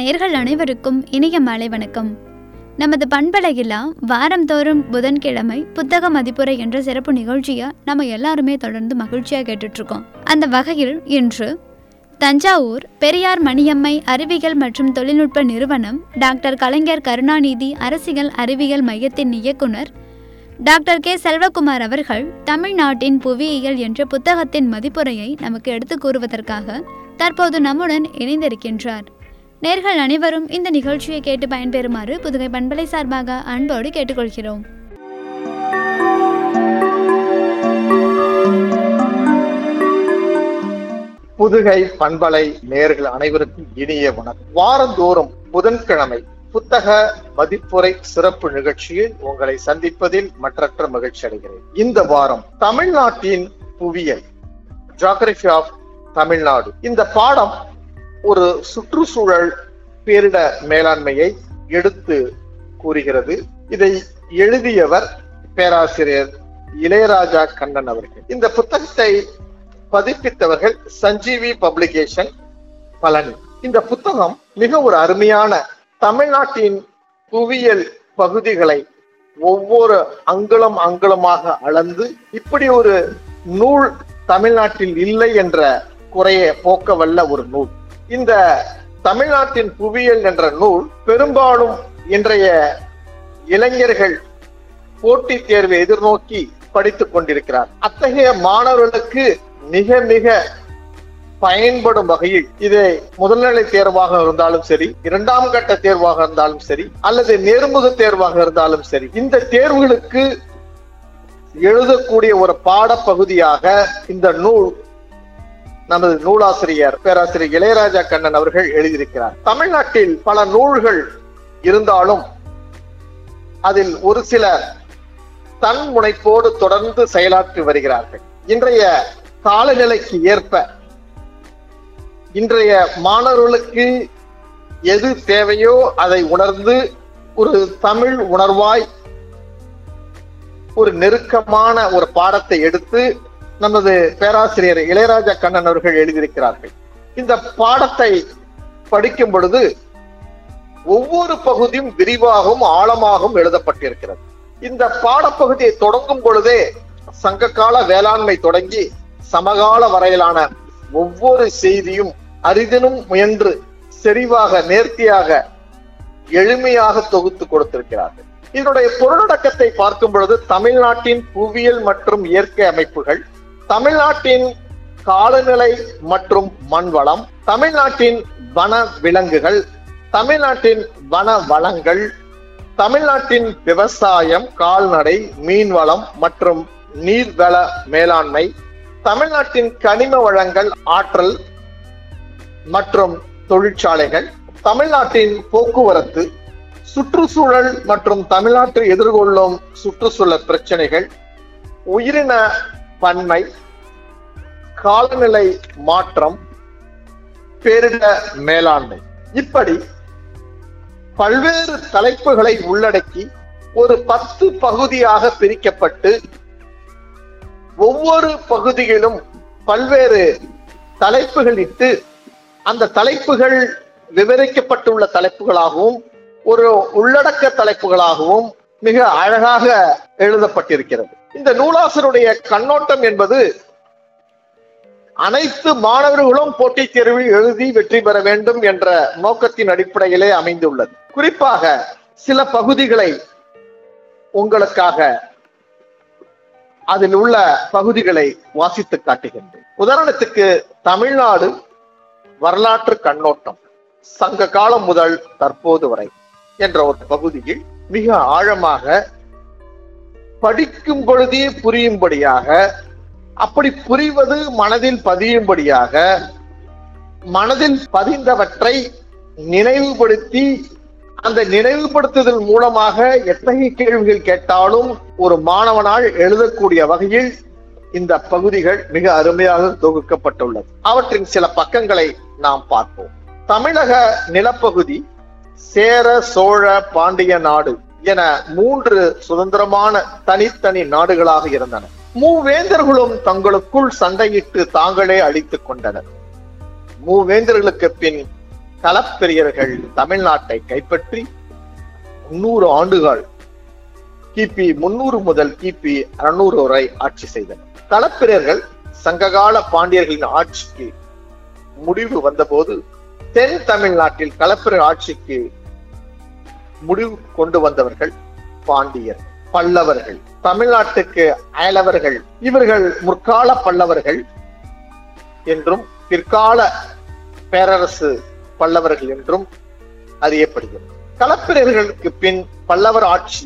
நேர்கள் அனைவருக்கும் இனிய மாலை வணக்கம் நமது பண்பலையிலா வாரந்தோறும் புதன்கிழமை புத்தக மதிப்புரை என்ற சிறப்பு நிகழ்ச்சியை நம்ம எல்லாருமே தொடர்ந்து மகிழ்ச்சியாக கேட்டுட்ருக்கோம் அந்த வகையில் இன்று தஞ்சாவூர் பெரியார் மணியம்மை அறிவியல் மற்றும் தொழில்நுட்ப நிறுவனம் டாக்டர் கலைஞர் கருணாநிதி அரசியல் அறிவியல் மையத்தின் இயக்குனர் டாக்டர் கே செல்வகுமார் அவர்கள் தமிழ்நாட்டின் புவியியல் என்ற புத்தகத்தின் மதிப்புரையை நமக்கு எடுத்து கூறுவதற்காக தற்போது நம்முடன் இணைந்திருக்கின்றார் நேர்கள் அனைவரும் இந்த நிகழ்ச்சியை கேட்டு பயன்பெறுமாறு புதுகை பண்பலை சார்பாக அன்போடு கேட்டுக்கொள்கிறோம் புதுகை பண்பலை நேர்கள் அனைவருக்கும் இனிய வணக்கம் வாரந்தோறும் புதன்கிழமை புத்தக மதிப்புரை சிறப்பு நிகழ்ச்சியில் உங்களை சந்திப்பதில் மற்றற்ற மகிழ்ச்சி அடைகிறேன் இந்த வாரம் தமிழ்நாட்டின் புவியியல் ஜியாகிரபி ஆஃப் தமிழ்நாடு இந்த பாடம் ஒரு சுற்றுச்சூழல் பேரிட மேலாண்மையை எடுத்து கூறுகிறது இதை எழுதியவர் பேராசிரியர் இளையராஜா கண்ணன் அவர்கள் இந்த புத்தகத்தை பதிப்பித்தவர்கள் சஞ்சீவி பப்ளிகேஷன் பழனி இந்த புத்தகம் மிக ஒரு அருமையான தமிழ்நாட்டின் புவியியல் பகுதிகளை ஒவ்வொரு அங்குலம் அங்குலமாக அளந்து இப்படி ஒரு நூல் தமிழ்நாட்டில் இல்லை என்ற குறையை போக்க வல்ல ஒரு நூல் இந்த தமிழ்நாட்டின் புவியியல் என்ற நூல் பெரும்பாலும் இன்றைய இளைஞர்கள் போட்டித் தேர்வை எதிர்நோக்கி படித்துக் கொண்டிருக்கிறார் அத்தகைய மாணவர்களுக்கு மிக மிக பயன்படும் வகையில் இதை முதல்நிலை தேர்வாக இருந்தாலும் சரி இரண்டாம் கட்ட தேர்வாக இருந்தாலும் சரி அல்லது நேர்முக தேர்வாக இருந்தாலும் சரி இந்த தேர்வுகளுக்கு எழுதக்கூடிய ஒரு பாடப்பகுதியாக இந்த நூல் நமது நூலாசிரியர் பேராசிரியர் இளையராஜா கண்ணன் அவர்கள் எழுதியிருக்கிறார் தமிழ்நாட்டில் பல நூல்கள் இருந்தாலும் அதில் ஒரு சில தன் முனைப்போடு தொடர்ந்து செயலாற்றி வருகிறார்கள் இன்றைய காலநிலைக்கு ஏற்ப இன்றைய மாணவர்களுக்கு எது தேவையோ அதை உணர்ந்து ஒரு தமிழ் உணர்வாய் ஒரு நெருக்கமான ஒரு பாடத்தை எடுத்து நமது பேராசிரியர் இளையராஜா கண்ணன் அவர்கள் எழுதியிருக்கிறார்கள் இந்த பாடத்தை படிக்கும் பொழுது ஒவ்வொரு பகுதியும் விரிவாகவும் ஆழமாகவும் எழுதப்பட்டிருக்கிறது இந்த பாடப்பகுதியை தொடங்கும் பொழுதே சங்ககால வேளாண்மை தொடங்கி சமகால வரையிலான ஒவ்வொரு செய்தியும் அரிதினும் முயன்று செறிவாக நேர்த்தியாக எளிமையாக தொகுத்து கொடுத்திருக்கிறார்கள் இதனுடைய பொருளடக்கத்தை பார்க்கும் பொழுது தமிழ்நாட்டின் புவியியல் மற்றும் இயற்கை அமைப்புகள் தமிழ்நாட்டின் காலநிலை மற்றும் மண்வளம் தமிழ்நாட்டின் வன விலங்குகள் தமிழ்நாட்டின் வன வளங்கள் தமிழ்நாட்டின் விவசாயம் கால்நடை மீன்வளம் மற்றும் நீர்வள மேலாண்மை தமிழ்நாட்டின் கனிம வளங்கள் ஆற்றல் மற்றும் தொழிற்சாலைகள் தமிழ்நாட்டின் போக்குவரத்து சுற்றுச்சூழல் மற்றும் தமிழ்நாட்டில் எதிர்கொள்ளும் சுற்றுச்சூழல் பிரச்சனைகள் உயிரின பன்மை காலநிலை மாற்றம் பேரிட மேலாண்மை இப்படி பல்வேறு தலைப்புகளை உள்ளடக்கி ஒரு பத்து பகுதியாக பிரிக்கப்பட்டு ஒவ்வொரு பகுதியிலும் பல்வேறு தலைப்புகள் இட்டு அந்த தலைப்புகள் விவரிக்கப்பட்டுள்ள தலைப்புகளாகவும் ஒரு உள்ளடக்க தலைப்புகளாகவும் மிக அழகாக எழுதப்பட்டிருக்கிறது இந்த நூலாசருடைய கண்ணோட்டம் என்பது அனைத்து மாணவர்களும் போட்டித் தேர்வில் எழுதி வெற்றி பெற வேண்டும் என்ற நோக்கத்தின் அடிப்படையிலே அமைந்துள்ளது குறிப்பாக சில பகுதிகளை உங்களுக்காக அதில் உள்ள பகுதிகளை வாசித்து காட்டுகின்றேன் உதாரணத்துக்கு தமிழ்நாடு வரலாற்று கண்ணோட்டம் சங்க காலம் முதல் தற்போது வரை என்ற ஒரு பகுதியில் மிக ஆழமாக படிக்கும் பொழுதே புரியும்படியாக அப்படி புரிவது மனதில் பதியும்படியாக மனதில் பதிந்தவற்றை நினைவுபடுத்தி அந்த நினைவுபடுத்துதல் மூலமாக எத்தகைய கேள்விகள் கேட்டாலும் ஒரு மாணவனால் எழுதக்கூடிய வகையில் இந்த பகுதிகள் மிக அருமையாக தொகுக்கப்பட்டுள்ளது அவற்றின் சில பக்கங்களை நாம் பார்ப்போம் தமிழக நிலப்பகுதி சேர சோழ பாண்டிய நாடு என மூன்று சுதந்திரமான தனித்தனி நாடுகளாக இருந்தன மூவேந்தர்களும் தங்களுக்குள் சண்டையிட்டு தாங்களே அழித்துக் கொண்டனர் மூவேந்தர்களுக்கு பின் களப்பிரியர்கள் தமிழ்நாட்டை கைப்பற்றி முன்னூறு ஆண்டுகள் கிபி முன்னூறு முதல் கிபி அறுநூறு வரை ஆட்சி செய்தனர் களப்பிரியர்கள் சங்ககால பாண்டியர்களின் ஆட்சிக்கு முடிவு வந்தபோது தென் தமிழ்நாட்டில் களப்பிரர் ஆட்சிக்கு முடிவு கொண்டு வந்தவர்கள் பாண்டியர் பல்லவர்கள் தமிழ்நாட்டுக்கு அயலவர்கள் இவர்கள் முற்கால பல்லவர்கள் என்றும் பிற்கால பேரரசு பல்லவர்கள் என்றும் அறியப்படுகிறது களப்பிரர்களுக்கு பின் பல்லவர் ஆட்சி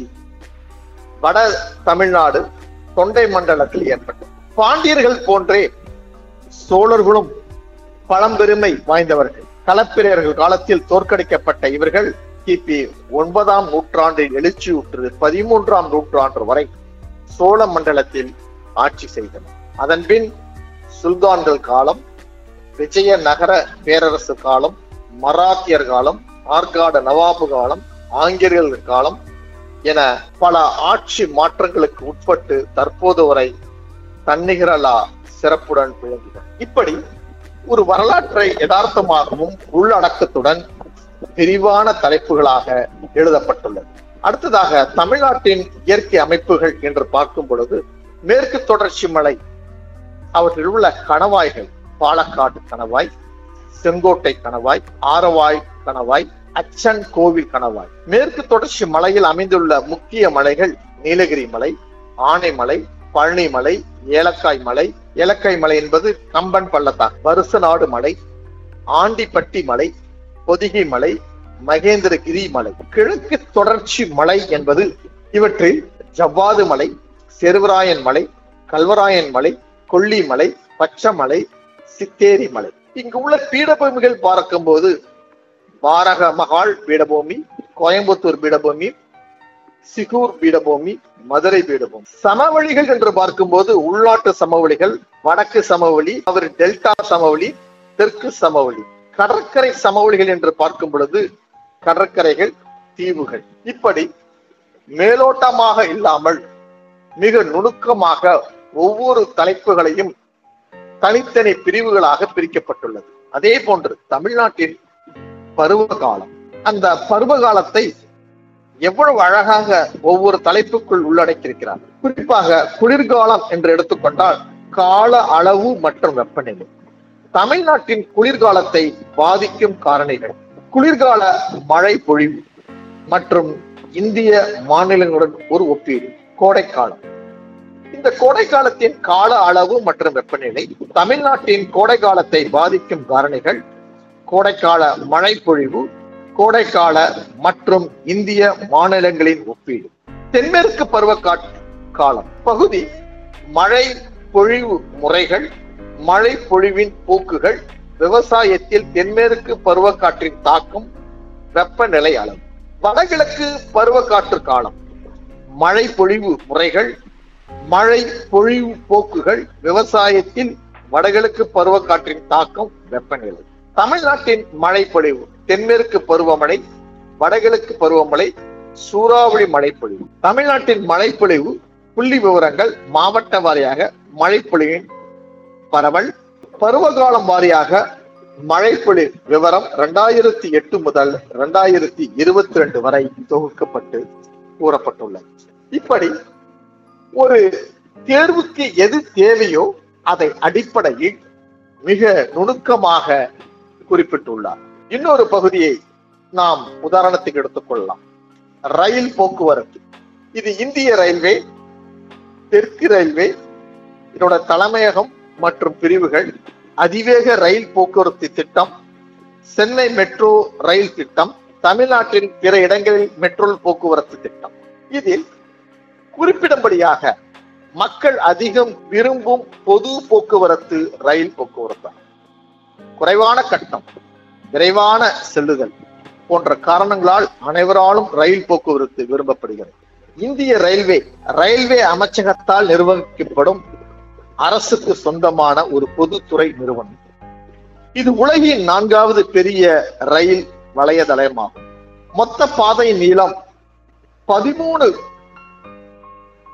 வட தமிழ்நாடு தொண்டை மண்டலத்தில் ஏற்பட்டது பாண்டியர்கள் போன்றே சோழர்களும் பழம்பெருமை வாய்ந்தவர்கள் களப்பிரர்கள் காலத்தில் தோற்கடிக்கப்பட்ட இவர்கள் கிபி ஒன்பதாம் நூற்றாண்டில் எழுச்சியுற்று பதிமூன்றாம் நூற்றாண்டு வரை சோழ மண்டலத்தில் ஆட்சி செய்தனர் அதன்பின் சுல்தான்கள் காலம் விஜய நகர பேரரசு காலம் மராத்தியர் காலம் ஆற்காடு நவாபு காலம் ஆங்கிலேயர் காலம் என பல ஆட்சி மாற்றங்களுக்கு உட்பட்டு தற்போது வரை தன்னிகரலா சிறப்புடன் விளங்கினர் இப்படி ஒரு வரலாற்றை யதார்த்தமாகவும் உள்ளடக்கத்துடன் விரிவான தலைப்புகளாக எழுதப்பட்டுள்ளது அடுத்ததாக தமிழ்நாட்டின் இயற்கை அமைப்புகள் என்று பார்க்கும் பொழுது மேற்கு தொடர்ச்சி மலை அவற்றில் உள்ள கணவாய்கள் பாலக்காடு கணவாய் செங்கோட்டை கணவாய் ஆரவாய் கணவாய் அச்சன் கோவில் கணவாய் மேற்கு தொடர்ச்சி மலையில் அமைந்துள்ள முக்கிய மலைகள் நீலகிரி மலை ஆனைமலை பழனி மலை ஏலக்காய் மலை ஏலக்காய் மலை என்பது கம்பன் பள்ளத்தாக்கு வருசநாடு மலை ஆண்டிப்பட்டி மலை பொதிகை மலை மகேந்திரகிரி மலை கிழக்கு தொடர்ச்சி மலை என்பது இவற்றில் ஜவ்வாது மலை செருவராயன் மலை கல்வராயன் மலை கொல்லிமலை பச்சமலை சித்தேரி மலை இங்கு உள்ள பீடபூமிகள் பார்க்கும்போது பாரக மகால் பீடபூமி கோயம்புத்தூர் பீடபூமி சிகூர் பீடபூமி மதுரை பீடபூமி சமவெளிகள் என்று பார்க்கும்போது உள்நாட்டு சமவெளிகள் வடக்கு சமவெளி அவர் டெல்டா சமவெளி தெற்கு சமவெளி கடற்கரை சமவெளிகள் என்று பார்க்கும் பொழுது கடற்கரைகள் தீவுகள் இப்படி மேலோட்டமாக இல்லாமல் மிக நுணுக்கமாக ஒவ்வொரு தலைப்புகளையும் தனித்தனி பிரிவுகளாக பிரிக்கப்பட்டுள்ளது அதே போன்று தமிழ்நாட்டின் பருவ காலம் அந்த பருவ காலத்தை எவ்வளவு அழகாக ஒவ்வொரு தலைப்புக்குள் உள்ளடக்கியிருக்கிறார் குறிப்பாக குளிர்காலம் என்று எடுத்துக்கொண்டால் கால அளவு மற்றும் வெப்பநிலை தமிழ்நாட்டின் குளிர்காலத்தை பாதிக்கும் காரணிகள் குளிர்கால மழை பொழிவு மற்றும் இந்திய மாநிலங்களுடன் ஒரு ஒப்பீடு கோடைக்காலம் இந்த கோடைக்காலத்தின் கால அளவு மற்றும் வெப்பநிலை தமிழ்நாட்டின் கோடைக்காலத்தை பாதிக்கும் காரணிகள் கோடைக்கால மழை பொழிவு கோடைக்கால மற்றும் இந்திய மாநிலங்களின் ஒப்பீடு தென்மேற்கு பருவ காலம் பகுதி மழை பொழிவு முறைகள் மழை பொழிவின் போக்குகள் விவசாயத்தில் தென்மேற்கு பருவக்காற்றின் தாக்கம் வெப்பநிலை அளவு வடகிழக்கு பருவக்காற்று காலம் மழை பொழிவு முறைகள் மழை பொழிவு போக்குகள் விவசாயத்தில் வடகிழக்கு பருவக்காற்றின் தாக்கம் வெப்பநிலை தமிழ்நாட்டின் மழை பொழிவு தென்மேற்கு பருவமழை வடகிழக்கு பருவமழை சூறாவளி மழைப்பொழிவு தமிழ்நாட்டின் மழைப்பொழிவு புள்ளி விவரங்கள் மாவட்ட வாரியாக மழைப்பொழிவின் பரவல் பருவகாலம் வாரியாக மழைப்பொழி விவரம் இரண்டாயிரத்தி எட்டு முதல் இரண்டாயிரத்தி இருபத்தி ரெண்டு வரை தொகுக்கப்பட்டு கூறப்பட்டுள்ளது இப்படி ஒரு தேர்வுக்கு எது தேவையோ அதை அடிப்படையில் மிக நுணுக்கமாக குறிப்பிட்டுள்ளார் இன்னொரு பகுதியை நாம் உதாரணத்துக்கு எடுத்துக்கொள்ளலாம் ரயில் போக்குவரத்து இது இந்திய ரயில்வே தெற்கு ரயில்வே இதோட தலைமையகம் மற்றும் பிரிவுகள் அதிவேக ரயில் போக்குவரத்து திட்டம் சென்னை மெட்ரோ ரயில் திட்டம் தமிழ்நாட்டின் பிற இடங்களில் மெட்ரோ போக்குவரத்து திட்டம் இதில் குறிப்பிடும்படியாக மக்கள் அதிகம் விரும்பும் பொது போக்குவரத்து ரயில் போக்குவரத்து குறைவான கட்டணம் விரைவான செல்லுதல் போன்ற காரணங்களால் அனைவராலும் ரயில் போக்குவரத்து விரும்பப்படுகிறது இந்திய ரயில்வே ரயில்வே அமைச்சகத்தால் நிர்வகிக்கப்படும் அரசுக்கு சொந்தமான ஒரு பொதுத்துறை நிறுவனம் இது உலகின் நான்காவது பெரிய ரயில் வலையதளமாகும் மொத்த பாதை நீளம் பதிமூணு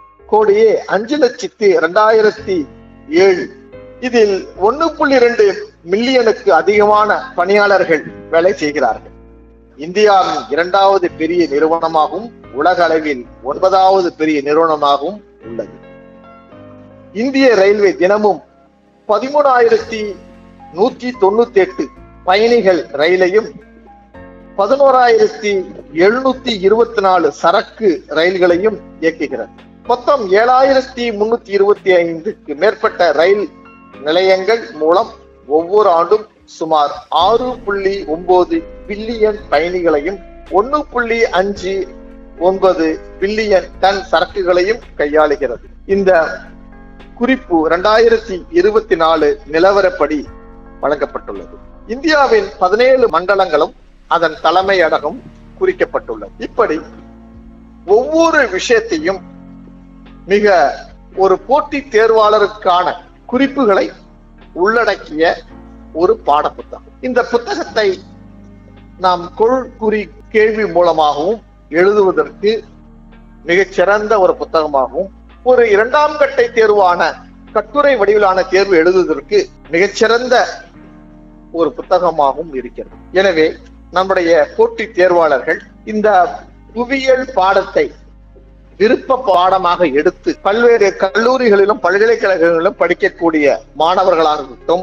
கோடியே அஞ்சு லட்சத்தி இரண்டாயிரத்தி ஏழு இதில் ஒன்னு புள்ளி ரெண்டு மில்லியனுக்கு அதிகமான பணியாளர்கள் வேலை செய்கிறார்கள் இந்தியாவின் இரண்டாவது பெரிய நிறுவனமாகவும் உலக அளவில் ஒன்பதாவது பெரிய நிறுவனமாகவும் உள்ளது இந்திய ரயில்வே தினமும் பதிமூணாயிரத்தி நூத்தி தொண்ணூத்தி எட்டு பயணிகள் ரயிலையும் பதினோராயிரத்தி எழுநூத்தி இருபத்தி நாலு சரக்கு ரயில்களையும் இயக்குகிறது மொத்தம் ஏழாயிரத்தி முன்னூத்தி இருபத்தி ஐந்துக்கு மேற்பட்ட ரயில் நிலையங்கள் மூலம் ஒவ்வொரு ஆண்டும் சுமார் ஆறு புள்ளி ஒன்பது பில்லியன் பயணிகளையும் ஒன்னு புள்ளி அஞ்சு ஒன்பது பில்லியன் டன் சரக்குகளையும் கையாளுகிறது இந்த குறிப்பு இரண்டாயிரத்தி இருபத்தி நாலு நிலவரப்படி வழங்கப்பட்டுள்ளது இந்தியாவின் பதினேழு மண்டலங்களும் அதன் தலைமையடகம் குறிக்கப்பட்டுள்ளது இப்படி ஒவ்வொரு விஷயத்தையும் மிக ஒரு போட்டித் தேர்வாளருக்கான குறிப்புகளை உள்ளடக்கிய ஒரு பாட புத்தகம் இந்த புத்தகத்தை நாம் கொள் குறி கேள்வி மூலமாகவும் எழுதுவதற்கு மிகச்சிறந்த ஒரு புத்தகமாகவும் ஒரு இரண்டாம் கட்டை தேர்வான கட்டுரை வடிவிலான தேர்வு எழுதுவதற்கு மிகச்சிறந்த ஒரு புத்தகமாகவும் இருக்கிறது எனவே நம்முடைய போட்டித் தேர்வாளர்கள் இந்த புவியியல் பாடத்தை விருப்ப பாடமாக எடுத்து பல்வேறு கல்லூரிகளிலும் பல்கலைக்கழகங்களிலும் படிக்கக்கூடிய மாணவர்களாக இருக்கட்டும்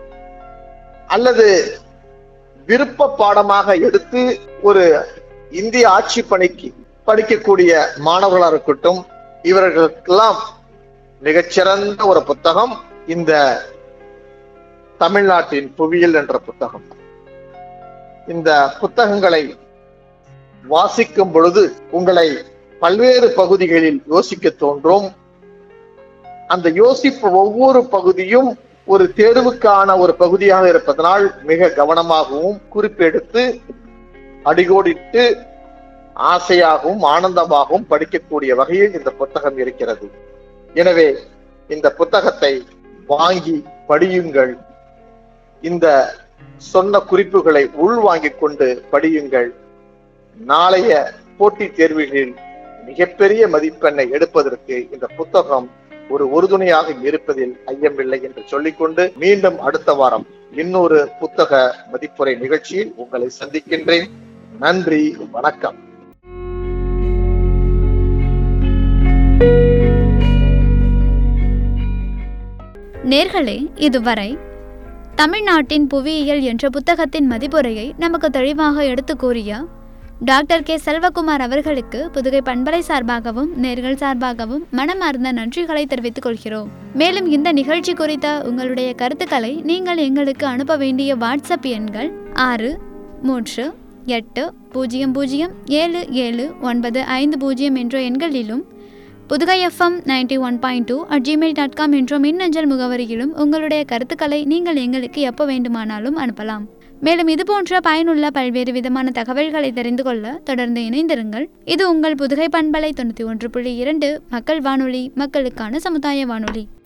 அல்லது விருப்ப பாடமாக எடுத்து ஒரு இந்திய ஆட்சி பணிக்கு படிக்கக்கூடிய மாணவர்களாக இருக்கட்டும் இவர்களுக்கெல்லாம் மிகச்சிறந்த ஒரு புத்தகம் இந்த தமிழ்நாட்டின் புவியியல் என்ற புத்தகம் இந்த புத்தகங்களை வாசிக்கும் பொழுது உங்களை பல்வேறு பகுதிகளில் யோசிக்க தோன்றும் அந்த யோசிப்பு ஒவ்வொரு பகுதியும் ஒரு தேர்வுக்கான ஒரு பகுதியாக இருப்பதனால் மிக கவனமாகவும் குறிப்பெடுத்து அடிகோடிட்டு ஆசையாகவும் ஆனந்தமாகவும் படிக்கக்கூடிய வகையில் இந்த புத்தகம் இருக்கிறது எனவே இந்த புத்தகத்தை வாங்கி படியுங்கள் இந்த சொன்ன குறிப்புகளை உள்வாங்கிக் கொண்டு படியுங்கள் நாளைய போட்டித் தேர்வுகளில் மிகப்பெரிய மதிப்பெண்ணை எடுப்பதற்கு இந்த புத்தகம் ஒரு உறுதுணையாக இருப்பதில் ஐயமில்லை என்று சொல்லிக்கொண்டு மீண்டும் அடுத்த வாரம் இன்னொரு புத்தக மதிப்புரை நிகழ்ச்சியில் உங்களை சந்திக்கின்றேன் நன்றி வணக்கம் நேர்களே இதுவரை தமிழ்நாட்டின் புவியியல் என்ற புத்தகத்தின் மதிப்புரையை நமக்கு தெளிவாக எடுத்து கூறிய டாக்டர் கே செல்வகுமார் அவர்களுக்கு புதுகை பண்பலை சார்பாகவும் நேர்கள் சார்பாகவும் மனமார்ந்த நன்றிகளை தெரிவித்துக் கொள்கிறோம் மேலும் இந்த நிகழ்ச்சி குறித்த உங்களுடைய கருத்துக்களை நீங்கள் எங்களுக்கு அனுப்ப வேண்டிய வாட்ஸ்அப் எண்கள் ஆறு மூன்று எட்டு பூஜ்ஜியம் பூஜ்ஜியம் ஏழு ஏழு ஒன்பது ஐந்து பூஜ்ஜியம் என்ற எண்களிலும் Pudugai FM ninety one point two at Gmail dot com என்ற மின்னஞ்சல் முகவரியிலும் உங்களுடைய கருத்துக்களை நீங்கள் எங்களுக்கு எப்போ வேண்டுமானாலும் அனுப்பலாம் மேலும் இது போன்ற பயனுள்ள பல்வேறு விதமான தகவல்களை தெரிந்து கொள்ள தொடர்ந்து இணைந்திருங்கள் இது உங்கள் புதுகை பண்பலை தொண்ணூற்றி ஒன்று புள்ளி இரண்டு மக்கள் வானொலி மக்களுக்கான சமுதாய வானொலி